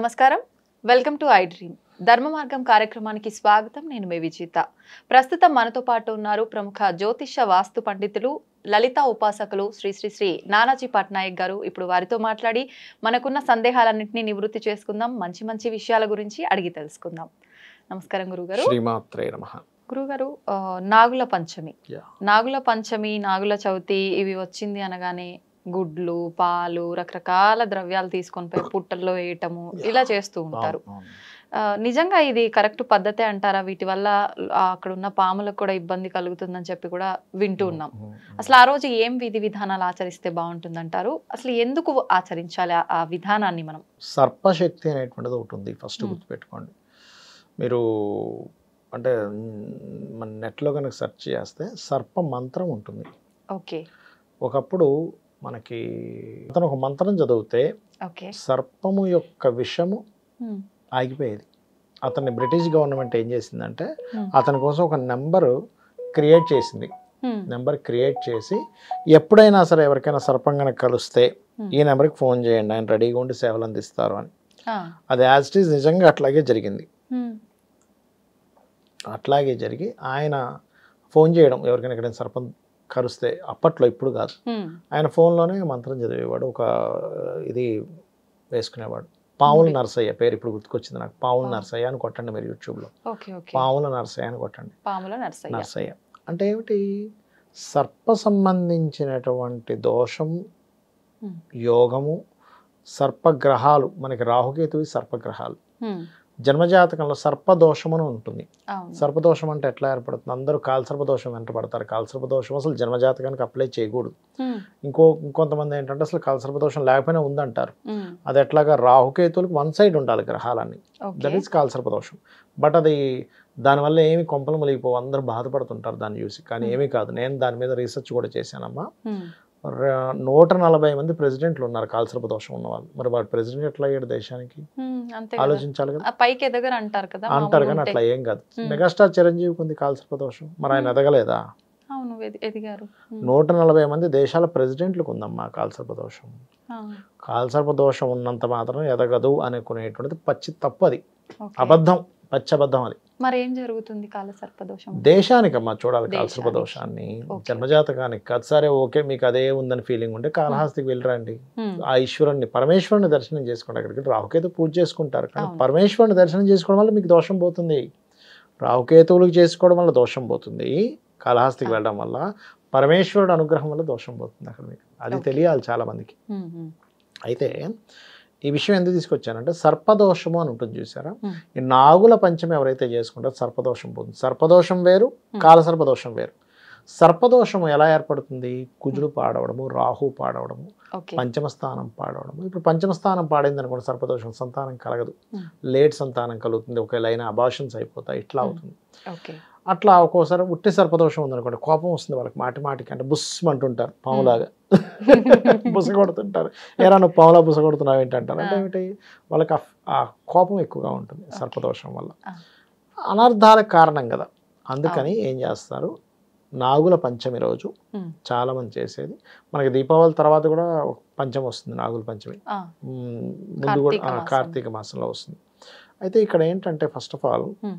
నమస్కారం welcome to I dream ధర్మ మార్గం కార్యక్రమానికి స్వాగతం నేను మీ విజిత ప్రస్తుతం మనతో పాటు ఉన్నారు ప్రముఖ జ్యోతిష వాస్తు పండితులు లలిత ఉపాసకులు శ్రీ శ్రీ శ్రీ నానాజీ పట్నాయక్ గారు ఇప్పుడు వారితో మాట్లాడి మనకున్న సందేహాలన్నింటినీ నివృత్తి చేసుకుందాం మంచి మంచి విషయాల గురించి అడిగి తెలుసుకుందాం నమస్కారం గురుగారు శ్రీమాత్రే నమ గురుగారు ఆ, నాగుల పంచమి Yeah. నాగుల పంచమి నాగుల చవితి ఇవి వచ్చింది అనగానే గుడ్లు పాలు రకరకాల ద్రవ్యాలు తీసుకొని పోయి పుట్టల్లో వేయటము ఇలా చేస్తూ ఉంటారు ఆ, నిజంగా ఇది కరెక్ట్ పద్ధతే అంటారా వీటి వల్ల ఆ, అక్కడ ఉన్న పాములకు కూడా ఇబ్బంది కలుగుతుందని చెప్పి కూడా వింటూ ఉన్నాం అసలు ఆ రోజు ఏం విధి విధానాలు ఆచరిస్తే బాగుంటుంది అంటారు అసలు ఎందుకు ఆచరించాలి ఆ- ఆ విధానాన్ని మనం సర్పశక్తి అనేటువంటిది ఒకటి ఉంది ఫస్ట్ Hmm. గుర్తుపెట్టుకోండి మీరు అంటే మ్, మన నెట్లో కనుక సెర్చ్ చేస్తే సర్ప మంత్రం ఉంటుంది ఓకే ఒకప్పుడు మనకి అతను ఒక మంత్రం చదివితే ఓకే సర్పము యొక్క విషము ఆగిపోయేది అతన్ని బ్రిటిష్ గవర్నమెంట్ ఏం చేసిందంటే అతని కోసం ఒక నెంబరు క్రియేట్ చేసింది నెంబర్ క్రియేట్ చేసి ఎప్పుడైనా సరే ఎవరికైనా సర్పం కనుక కలిస్తే ఈ నెంబర్కి ఫోన్ చేయండి ఆయన రెడీగా ఉండి సేవలు అందిస్తారు అని అది యాజ్ ఇట్ ఈజ్ నిజంగా అట్లాగే జరిగింది అట్లాగే జరిగి ఆయన ఫోన్ చేయడం ఎవరికైనా ఎక్కడైనా సర్పం కరుస్తే అప్పట్లో ఇప్పుడు కాదు ఆయన ఫోన్లోనే మంత్రం చదివేవాడు ఒక ఇది వేసుకునేవాడు పావుల ముడి. నరసయ్య పేరు ఇప్పుడు గుర్తుకొచ్చింది నాకు పావుల ఆ. నరసయ్య అని కొట్టండి మీరు యూట్యూబ్లో ఓకే ఓకే పావుల నరసయ్య అని కొట్టండి పాముల నర్సయ్య నరసయ్య అంటే ఏమిటి సర్ప సంబంధించినటువంటి దోషం Hmm. యోగము సర్పగ్రహాలు మనకి రాహుకేతువి సర్పగ్రహాలు హ్మ్. జన్మజాతకంలో సర్పదోషం అని ఉంటుంది అవును సర్పదోషం అంటే ఎట్లా ఏర్పడుతుంది అందరూ కాల్సర్పదోషం వెంట పడతారు కాల్సర్పదోషం అసలు జన్మజాతకానికి అప్లై చేయకూడదు హ్మ్. ఇంకో ఇంకొంతమంది ఏంటంటే అసలు కాల్సర్పదోషం లేకపోయినా ఉందంటారు హ్మ్. అది ఎట్లాగా రాహుకేతులకు వన్ సైడ్ ఉండాలి గ్రహాలన్నీ ఓకే దట్ ఈస్ కాల్సర్పదోషం బట్ అది దానివల్ల ఏమి కొంపలు ములిగిపోవు అందరూ బాధపడుతుంటారు దాన్ని చూసి కానీ Hmm. ఏమీ కాదు నేను దాని మీద రీసెర్చ్ కూడా చేశానమ్మా హ్మ్. ర- నూట నలభై మంది ప్రెసిడెంట్లు ఉన్నారు కాల్సర్పదోషం ఉన్న వాళ్ళు మరి వాడు ప్రెసిడెంట్ ఎట్లా అయ్యాడు దేశానికి హ్మ్. అంతే కదా ఆలోచించాలి కదా ఆ పైకి ఎదగరు అంటారు కదా అంటారు మామూలుగా కానీ ఉంటే. అట్లా ఏం కాదు Hmm. మెగాస్టార్ చిరంజీవికి ఉంది కాల్సర్పదోషం మరి ఆయన Hmm. ఎదగలేదా అవును ఎది- ఎదిగారు హ్మ్. నూట నలభై మంది దేశాల ప్రెసిడెంట్లకు ఉందమ్మా కాల్సర్పదోషం ఆ, కాల్సర్పదోషం ఉన్నంత మాత్రం ఎదగదు అనుకునేటువంటిది పచ్చి తప్పు అది ఓకే. అబద్ధం పచ్చి అబద్ధం అది మరి ఏం జరుగుతుంది కాల సర్పదోషం దేశానికమ్మా చూడాలి దేశానికి. కాల్సర్ప దోషాన్ని ఓకే. జన్మజాతకానికి కాదు సరే ఓకే మీకు అదే ఉందని ఫీలింగ్ ఉంటే కాళహస్తికి వెళ్ళరండి హ్మ్. ఆ ఈశ్వరుని పరమేశ్వరుని దర్శనం చేసుకోండి అక్కడికి రాహుకేతు పూజ చేసుకుంటారు కానీ అవును. పరమేశ్వరుని దర్శనం చేసుకోవడం వల్ల మీకు దోషం పోతుంది రాహుకేతువులకు చేసుకోవడం వల్ల దోషం పోతుంది కాళహస్తికి ఆ. వెళ్ళడం వల్ల పరమేశ్వరుడు అనుగ్రహం వల్ల దోషం పోతుంది అక్కడ మీకు అది ఓకే. తెలియాలి చాలా మందికి హ్మ్. హ్మ్. అయితే ఈ విషయం ఎందుకు తీసుకొచ్చానంటే సర్పదోషము అని ఉంటుంది చూసారా Hmm. ఈ నాగుల పంచమి ఎవరైతే చేసుకుంటారో సర్పదోషం పోతుంది సర్పదోషం వేరు Hmm. కాలసర్పదోషం వేరు సర్పదోషం ఎలా ఏర్పడుతుంది కుజుడు పాడవడము రాహు పాడవడము ఓకే పంచమ స్థానం పాడవడము ఇప్పుడు పంచమ స్థానం పాడింది అనుకోండి సర్పదోషం సంతానం కలగదు Hmm. లేట్ సంతానం కలుగుతుంది ఒకవేళ అయినా అబాషన్స్ అయిపోతాయి ఇట్లా Hmm. అవుతుంది ఓకే అట్లా ఒక్కోసారి ఉట్టి సర్పదోషం ఉందనుకోండి కోపం వస్తుంది వాళ్ళకి మాటి మాటికి అంటే బుస్ అంటుంటారు పాములాగా బుస కొడుతుంటారు ఏరా నువ్వు పాములా బుస కొడుతున్నావు ఏంటంటారు అంటే ఆ. ఏమిటి వాళ్ళకి ఆ- ఆ కోపం ఎక్కువగా ఉంటుంది సర్పదోషం వల్ల ఆ. అనర్థాలకు కారణం కదా అందుకని ఏం చేస్తారు నాగుల పంచమి రోజు హ్మ్. చాలా మంది చేసేది మనకి దీపావళి తర్వాత కూడా ఒక పంచమి వస్తుంది నాగుల పంచమి ఆ, ఉమ్, ముందు కూడా కార్తీక ఆ, మాసం. కార్తీక మాసంలో వస్తుంది అయితే ఇక్కడ ఏంటంటే ఫస్ట్ ఆఫ్ ఆల్ హ్మ్.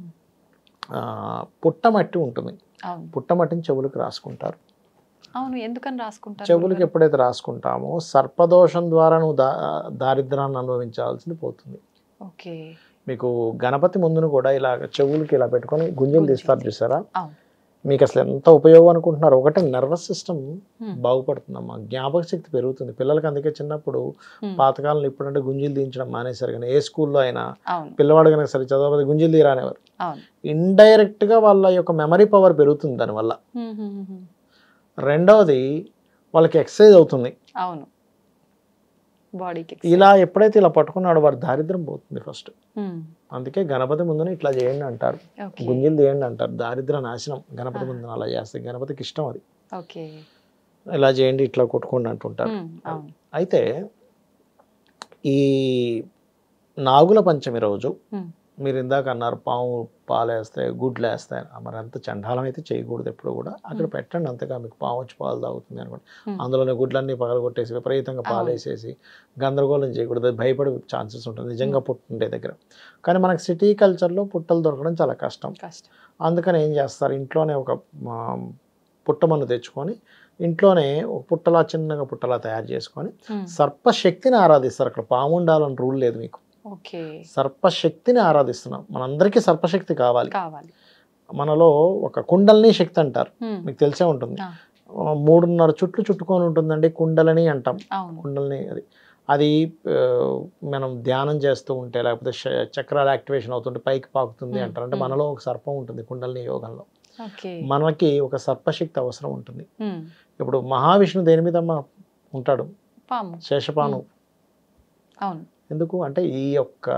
పుట్టమట్టి ఉంటుంది అవును పుట్టమట్టిని చెవులకు రాసుకుంటారు అవును ఎందుకని రాసుకుంటారు చెవులకి గురుగారు? ఎప్పుడైతే రాసుకుంటామో సర్పదోషం ద్వారా నువ్వు దా దారిద్రాన్ని అనుభవించాల్సింది పోతుంది ఓకే మీకు గణపతి ముందును కూడా ఇలా చెవులకి ఇలా పెట్టుకొని గుంజలు గుంజలు. తీస్తారు చూసారా అవును మీకు అసలు ఎంత ఉపయోగం అనుకుంటున్నారు ఒకటే నర్వస్ సిస్టమ్ హ్మ్. బాగుపడుతుందమ్మా జ్ఞాపక శక్తి పెరుగుతుంది పిల్లలకి అందుకే చిన్నప్పుడు హ్మ్. పాతకాలంలో ఇప్పుడంటే గుంజీలు తీయించడం మానేశారు కానీ ఏ స్కూల్లో అయినా అవును పిల్లవాడు కనుక సరే చదవకపోతే గుంజీలు తీరానేవారు అవును ఇండైరెక్ట్గా వాళ్ళ యొక్క మెమరీ పవర్ పెరుగుతుంది దానివల్ల హ్మ్. హ్మ్. హ్మ్. హ్మ్. రెండవది వాళ్ళకి ఎక్సర్సైజ్ అవుతుంది అవును బాడీకి ఇలా ఎప్పుడైతే ఇలా పట్టుకున్నాడో వాడు దారిద్రం పోతుంది ఫస్ట్ హ్మ్. అందుకే గణపతి ముందున ఇట్లా చేయండి అంటారు ఓకే గుంజలు తీయండి అంటారు దారిద్ర నాశనం గణపతి ముందున అలా చేస్తే గణపతికి ఇష్టం అది ఓకే ఇలా చేయండి ఇట్లా కొట్టుకోండి అంటుంటారు హ్మ్. అవును అయితే ఈ నాగుల పంచమి రోజు హ్మ్. మీరు ఇందాక అన్నారు పాము పాలు వేస్తాయి గుడ్లు వేస్తాయి మరి అంత చండాలం అయితే చేయకూడదు ఎప్పుడు కూడా అక్కడ మ్మ్. పెట్టండి అంతగా మీకు పాము వచ్చి పాలు తాగుతుంది అనుకోండి మ్మ్. అందులోనే గుడ్లన్నీ పగలగొట్టేసి విపరీతంగా పాలు అవును. వేసేసి గందరగోళం చేయకూడదు అది భయపడే ఛాన్సెస్ ఉంటుంది నిజంగా పుట్టుండే దగ్గర కానీ మనకి సిటీ కల్చర్లో పుట్టలు దొరకడం చాలా కష్టం కష్టం అందుకని ఏం చేస్తారు ఇంట్లోనే ఒక ఆ, పుట్టమన్ను తెచ్చుకొని ఇంట్లోనే ఒక పుట్టలా చిన్నగా పుట్టలా తయారు చేసుకొని ఉమ్. సర్పశక్తిని ఆరాధిస్తారు అక్కడ పాము ఉండాలని రూల్ లేదు మీకు ఓకే సర్పశక్తిని ఆరాధిస్తున్నాం మనందరికీ సర్పశక్తి కావాలి కావాలి మనలో ఒక కుండలిని శక్తి అంటారు ఉమ్. మీకు తెలిసే ఉంటుంది ఆ. ఆ, మూడున్నర చుట్లు చుట్టుకొని ఉంటుందండి కుండలని అంటాం అవును కుండలిని అది అది ఆ, మనం ధ్యానం చేస్తూ ఉంటే లేకపోతే శ- చక్రాలు యాక్టివేషన్ అవుతుంటే పైకి పాకుతుంది మ్మ్. అంటారు అంటే మ్మ్. మనలో ఒక సర్పం ఉంటుంది కుండలిని యోగంలో ఓకే మనకి ఒక సర్పశక్తి అవసరం ఉంటుంది ఉమ్. ఇప్పుడు మహావిష్ణు దేని మీద అమ్మ ఉంటాడు పాము శేషపాను అవును ఎందుకు అంటే ఈ యొక్క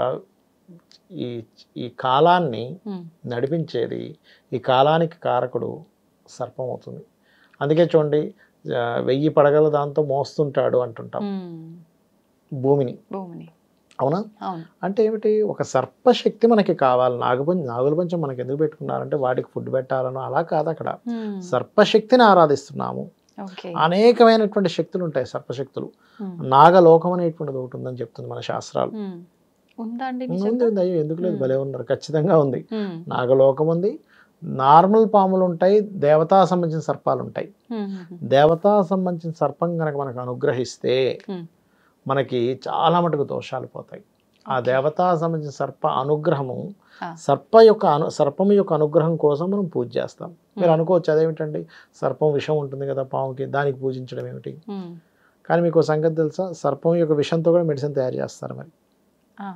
ఈ ఈ కాలాన్ని ఉమ్. నడిపించేది ఈ కాలానికి కారకుడు సర్పం అవుతుంది అందుకే చూడండి ఆ, వెయ్యి పడగల దాంతో మోస్తుంటాడు అంటుంటాం ఉమ్. భూమిని భూమిని అవునా అవును అంటే ఏమిటి ఒక సర్పశక్తి మనకి కావాలి నాగపంచ నాగుల పంచం మనకి ఎందుకు పెట్టుకున్నారంటే వాటికి ఫుడ్ పెట్టాలనో అలా కాదు అక్కడ ఉమ్. సర్పశక్తిని ఆరాధిస్తున్నాము ఓకే అనేకమైనటువంటి శక్తులు ఉంటాయి సర్పశక్తులు ఉమ్. నాగలోకం అనేటువంటిది ఒకటి ఉందని చెప్తుంది మన శాస్త్రాలు ఉమ్. ఉందా అండి ఉంది నిజంగా ఉంది అయ్యో ఎందుకు లేదు మ్మ్. భలే ఉన్నారు ఖచ్చితంగా ఉంది ఉమ్. నాగలోకం ఉంది నార్మల్ పాములు ఉంటాయి దేవతా సంబంధించిన సర్పాలు ఉంటాయి ఉమ్. ఉమ్. దేవతా సంబంధించిన సర్పం కనుక మనకు అనుగ్రహిస్తే ఉమ్. మనకి చాలా మటుకు దోషాలు పోతాయి ఆ ఓకే. దేవతా సంబంధించిన సర్ప అనుగ్రహము ఆ. సర్ప యొక్క అను సర్పం యొక్క అనుగ్రహం కోసం మనం పూజ చేస్తాం మీరు మ్మ్. అనుకోవచ్చు అదేమిటండి సర్పం విషం ఉంటుంది కదా పాముకి దానికి పూజించడం ఏమిటి ఉమ్. కానీ మీకు ఓ సంగతి తెలుసా సర్పం యొక్క విషంతో కూడా మెడిసిన్ తయారు చేస్తారు మరి ఆ.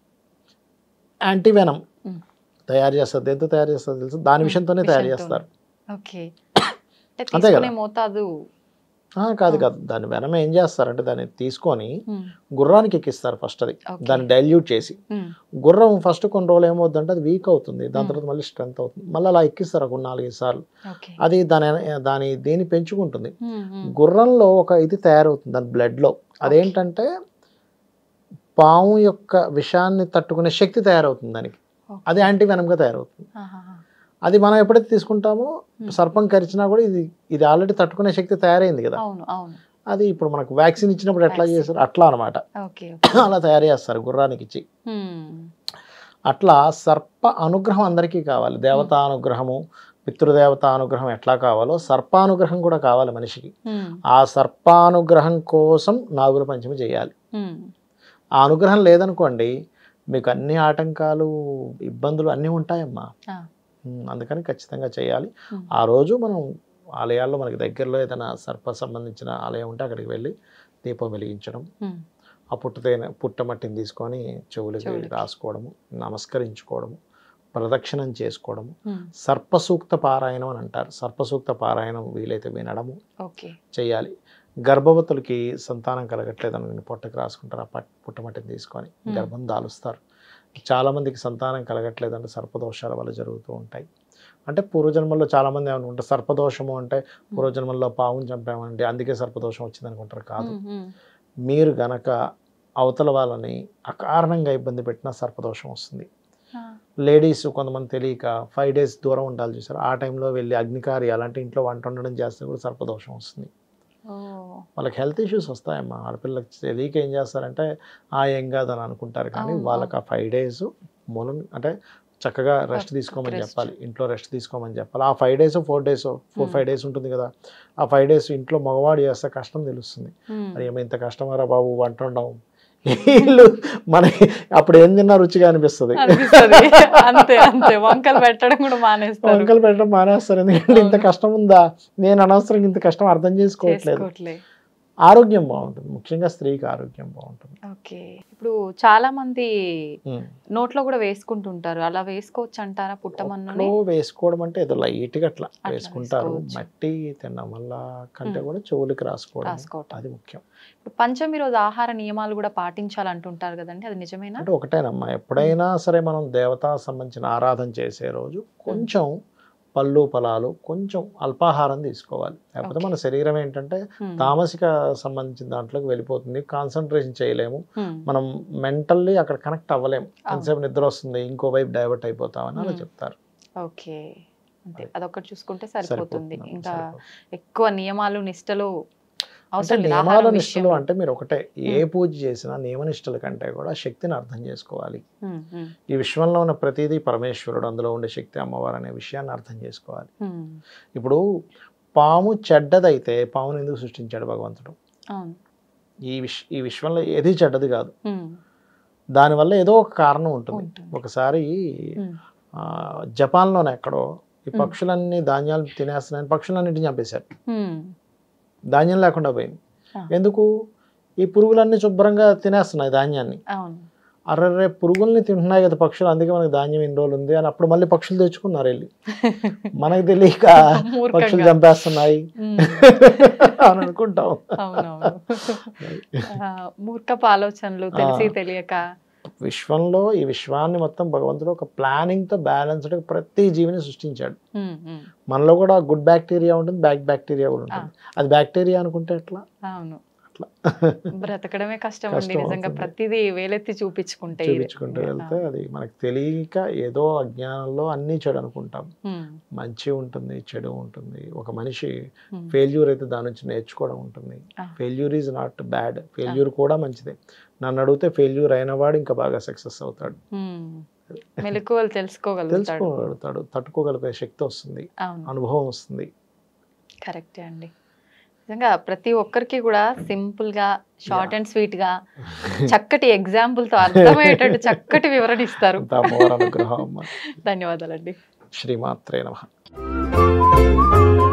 Antivenom hmm. తయారు చేస్తారు దేంతో తయారు చేస్తారు తెలుసు దాని మ్మ్. విషయంతోనే తయారు విషంతోనే. చేస్తారు ఓకే అంటే అంతే కదా. తీసుకునే మోతాదు ఆ, కాదు ఆ. కాదు దాని వెనం ఏం చేస్తారంటే దాన్ని తీసుకొని ఉమ్. గుర్రానికి ఎక్కిస్తారు ఫస్ట్ అది ఓకే. దాన్ని డైల్యూట్ చేసి ఉమ్. గుర్రం ఫస్ట్ కొన్ని రోజులు ఏమవుతుందంటే అది వీక్ అవుతుంది దాని మ్మ్. తర్వాత మళ్ళీ స్ట్రెంత్ అవుతుంది మళ్ళీ అలా ఎక్కిస్తారు ఒక నాలుగైదు సార్లు ఓకే అది దాని దాని దీన్ని పెంచుకుంటుంది ఉమ్. ఉమ్. గుర్రంలో ఒక ఇది తయారవుతుంది దాని బ్లడ్లో అదేంటంటే పాము యొక్క విషాన్ని తట్టుకునే శక్తి తయారవుతుంది దానికి ఓకే. అది యాంటీ వెనంగా తయారవుతుంది ఆహాహా. అది మనం ఎప్పుడైతే తీసుకుంటామో Hmm. సర్పం కరిచినా కూడా ఇది ఇది ఆల్రెడీ తట్టుకునే శక్తి తయారైంది కదా అవును అవును అది ఇప్పుడు మనకు వ్యాక్సిన్ ఇచ్చినప్పుడు ఎట్లా Vaccine. చేస్తారు అట్లా అనమాట ఓకే ఓకే అలా తయారు చేస్తారు గుర్రానికి ఇచ్చి ఉమ్. అట్లా సర్ప అనుగ్రహం అందరికీ కావాలి దేవతా అనుగ్రహము పితృదేవత అనుగ్రహం ఎట్లా కావాలో సర్పానుగ్రహం కూడా కావాలి మనిషికి ఉమ్. ఆ సర్పానుగ్రహం కోసం నాగుల పంచమి చేయాలి ఉమ్. ఆ అనుగ్రహం లేదనుకోండి మీకు అన్ని ఆటంకాలు ఇబ్బందులు అన్నీ ఉంటాయమ్మా ఆ. ఉమ్, అందుకని ఖచ్చితంగా చేయాలి ఉమ్. ఆ రోజు మనం ఆలయాల్లో మనకి దగ్గరలో ఏదైనా సర్ప సంబంధించిన ఆలయం ఉంటే అక్కడికి వెళ్ళి దీపం వెలిగించడం ఉమ్. ఆ పుట్టతైన పుట్టమట్టిని తీసుకొని చెవులకి చెవులకి. రాసుకోవడము నమస్కరించుకోవడము ప్రదక్షిణం చేసుకోవడము ఉమ్. సర్పసూక్త పారాయణం అని అంటారు సర్పసూక్త పారాయణం వీలైతే వినడము ఓకే చేయాలి గర్భవతులకి సంతానం కలగట్లేదని నేను పొట్టకి రాసుకుంటారు ఆ పట్ పుట్టమట్టిని తీసుకొని Hmm. గర్భం దాలుస్తారు చాలామందికి సంతానం కలగట్లేదంటే సర్పదోషాల వల్ల జరుగుతూ ఉంటాయి అంటే పూర్వజన్మల్లో చాలామంది ఏమనుకుంటారు సర్పదోషము అంటే పూర్వజన్మల్లో పావును చంపామంటే అందుకే సర్పదోషం వచ్చింది అనుకుంటారు కాదు ఉమ్. ఉమ్. మీరు గనక అవతల వాళ్ళని అకారణంగా ఇబ్బంది పెట్టినా సర్పదోషం వస్తుంది ఆ. లేడీస్ కొంతమంది తెలియక ఫైవ్ డేస్ దూరం ఉండాలి చూసారు ఆ టైంలో వెళ్ళి అగ్నికారి అలాంటి ఇంట్లో వంట వండడం చేస్తే కూడా సర్పదోషం వస్తుంది ఓ. వాళ్ళకి హెల్త్ ఇష్యూస్ వస్తాయమ్మా ఆడపిల్లకి తెలియక ఏం చేస్తారంటే ఆ ఏం కాదని అనుకుంటారు కానీ అవును, వాళ్ళకి ఆ ఫైవ్ డేస్ మూలం అంటే చక్కగా రెస్ట్ ఒక- తీసుకోమని rest. చెప్పాలి ఇంట్లో రెస్ట్ తీసుకోమని చెప్పాలి ఆ five days four days four Hmm. Five days ఉంటుంది కదా ఆ ఫైవ్ డేస్ ఇంట్లో మగవాడు చేస్తే కష్టం తెలుస్తుంది ఉమ్. మరి ఏమో ఇంత కష్టమారా బాబు వంట ఉండవు వీళ్ళు మనకి అప్పుడు ఏం తిన్నా రుచిగా అనిపిస్తుంది అనిపిస్తది అంతే అంతే వంకలు పెట్టడం కూడా మానేస్తారు వంకలు పెట్టడం మానేస్తారు ఎందుకంటే ఇంత అవును. కష్టం ఉందా నేను అనవసరంగా ఇంత కష్టం అర్థం చేసుకోవట్లేదు చేసుకోవట్లే ఆరోగ్యం బాగుంటుంది ముఖ్యంగా స్త్రీకి ఆరోగ్యం బాగుంటుంది ఓకే ఇప్పుడు చాలా మంది ఉమ్. నోట్లో కూడా వేసుకుంటుంటారు అలా వేసుకోవచ్చు అంటారా పుట్టమన్నుని ఒంట్లో వేసుకోవడం అంటే ఏదో లైట్గా అట్లా అట్లా వేసుకుంటారు వేసుకోవచ్చు. మట్టి తినడం వల్ల కంటే ఉమ్. కూడా చెవులకి రాసుకోవడం రాసుకోవటం అది ముఖ్యం ఇప్పుడు పంచమి రోజు ఆహార నియమాలు కూడా పాటించాలంటుంటారు కదండి అది నిజమేనా అంటే ఒకటేనమ్మా ఎప్పుడైనా సరే మనం దేవతా సంబంధించిన ఆరాధన చేసే రోజు కొంచెం పళ్ళు ఫలాలు కొంచెం అల్పాహారం తీసుకోవాలి లేకపోతే మన శరీరం ఏంటంటే ఉమ్, తామసిక సంబంధించిన దాంట్లోకి వెళ్ళిపోతుంది కాన్సన్ట్రేషన్ చేయలేము ఉమ్, మనం మెంటల్లీ అక్కడ కనెక్ట్ అవ్వలేము అవును. ఎంతసేపు నిద్ర వస్తుంది ఇంకో వైపు డైవర్ట్ అయిపోతామని అలా మ్మ్. చెప్తారు ఓకే అంతే అది. అదొకటి చూసుకుంటే సరిపోతుంది సరిపోతుంది, ఇంకా సరిపోతుంది. ఎక్కువ నియమాలు నిష్టలు అంటే అవసరం లేదు నియమాల ఆహారం నిష్టలు విషయంలో. అంటే మీరు ఒకటే ఏ పూజ చేసినా నియమ నిష్టల కంటే కూడా శక్తిని అర్థం చేసుకోవాలి ఉమ్, ఉమ్, ఈ విశ్వంలో ఉన్న ప్రతిదీ పరమేశ్వరుడు అందులో ఉండే శక్తి అమ్మవారు అనే విషయాన్ని అర్థం చేసుకోవాలి ఉమ్, ఇప్పుడు పాము చెడ్డదైతే పాముని ఎందుకు సృష్టించాడు భగవంతుడు అవును ఈ విశ్ ఈ విశ్వంలో ఏది చెడ్డది కాదు ఉమ్, దానివల్ల ఏదో ఒక కారణం ఉంటుంది ఉంటుంది. ఒకసారి ఉమ్, ఆ, జపాన్లోనే ఎక్కడో ఈ మ్మ్. పక్షులన్నీ ధాన్యాలు తినేస్తున్నాయని పక్షులన్నింటినీ చంపేశారు ఉమ్, ధాన్యం లేకుండా పోయింది ఆ. ఎందుకు ఈ పురుగులన్నీ శుభ్రంగా తినేస్తున్నాయి ధాన్యాన్ని అవును అర్రరే పురుగుల్ని తింటున్నాయి కదా పక్షులు అందుకే మనకి ధాన్యం ఇన్ని రోజులు ఉంది అని అప్పుడు మళ్ళీ పక్షులు తెచ్చుకున్నారు వెళ్ళి మనకి తెలియక పక్షులు మూర్ఖంగా చంపేస్తున్నాయి ఉమ్, అని అనుకుంటాం అవునవును ఆ, మూర్ఖపు ఆలోచనలు తెలిసి తెలియక విశ్వంలో ఈ విశ్వాన్ని మొత్తం భగవంతుడు ఒక ప్లానింగ్ తో బ్యాలెన్స్డ్ ప్రతి జీవిని సృష్టించాడు ఉమ్, ఉమ్, మనలో కూడా గుడ్ బ్యాక్టీరియా ఉంటుంది బ్యాడ్ బ్యాక్టీరియా కూడా ఉంటుంది అది బ్యాక్టీరియా అనుకుంటే ఎట్లా అవును అట్లా బ్రతకడమే కష్టం అండి కష్టం నిజంగా అవుతుంది. ప్రతిదీ వేలెత్తి చూపించుకుంటే ఇది. చూపించుకుంటూ వెళ్తే అది మనకు తెలియక ఏదో అజ్ఞానంలో అన్నీ చెడు అనుకుంటాం ఉమ్, మంచి ఉంటుంది చెడు ఉంటుంది ఒక మనిషి ఉమ్, ఫెయిల్యూర్ అయితే దాని నుంచి నేర్చుకోవడం ఉంటుంది ఆ. Failure is not bad failure కూడా మంచిదే నన్ను అడిగితే ఫెయిల్యూర్ అయిన వాడు ఇంకా బాగా సక్సెస్ అవుతాడు ఉమ్. మెలకువలు తెలుసుకోగలుగుతాడు తెలుసుకోగలుగుతాడు తట్టుకోగలిగే శక్తి వస్తుంది అవును అనుభవం వస్తుంది కరెక్టే అండి నిజంగా ప్రతి ఒక్కరికి కూడా సింపుల్ గా షార్ట్ అండ్ స్వీట్ గా చక్కటి ఎగ్జాంపుల్ తో అర్థమయ్యేటట్టు చక్కటి వివరణ ఇస్తారు అంతా అమ్మవారి అనుగ్రహం అమ్మ ధన్యవాదాలండి శ్రీమాత్రే నమ